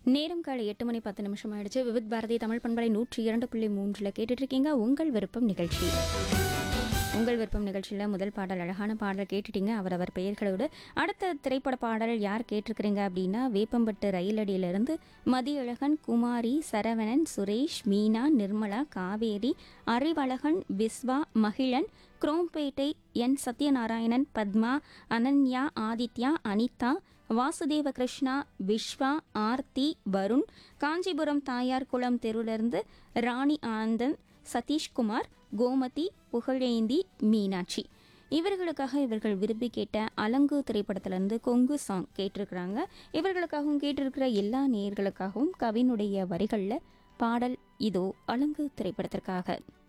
நேரம் காலை எட்டு மணி பத்து நிமிஷம் ஆயிடுச்சு விவித் பாரதி தமிழ் பண்பலை நூற்றி இரண்டு புள்ளி மூன்றில் கேட்டுட்டு இருக்கீங்க உங்கள் விருப்பம் நிகழ்ச்சி உங்கள் விருப்பம் நிகழ்ச்சியில் முதல் பாடல் அழகான பாடல் கேட்டுட்டீங்க அவரவர் பெயர்களோடு அடுத்த திரைப்பட பாடல் யார் கேட்டிருக்கிறீங்க அப்படின்னா வேப்பம்பட்டு ரயிலடியிலிருந்து மதியழகன் குமாரி சரவணன் சுரேஷ் மீனா நிர்மலா காவேரி அறிவழகன் விஸ்வா மகிழன் குரோம்பேட்டை என் சத்யநாராயணன் பத்மா அனன்யா ஆதித்யா அனிதா வாசுதேவ கிருஷ்ணா விஸ்வா ஆர்த்தி வருண் காஞ்சிபுரம் தாயார் குளம் தெருவிலிருந்து ராணி ஆனந்தன் சதீஷ்குமார் கோமதி புகழேந்தி மீனாட்சி இவர்களுக்காக இவர்கள் விரும்பி கேட்ட அலங்கு திரைப்படத்திலிருந்து கொங்கு சாங் கேட்டிருக்கிறாங்க இவர்களுக்காகவும் கேட்டிருக்கிற எல்லா நேயர்களுக்காகவும் கவினுடைய வரிகளில் பாடல் இதோ அலங்கு திரைப்படத்திற்காக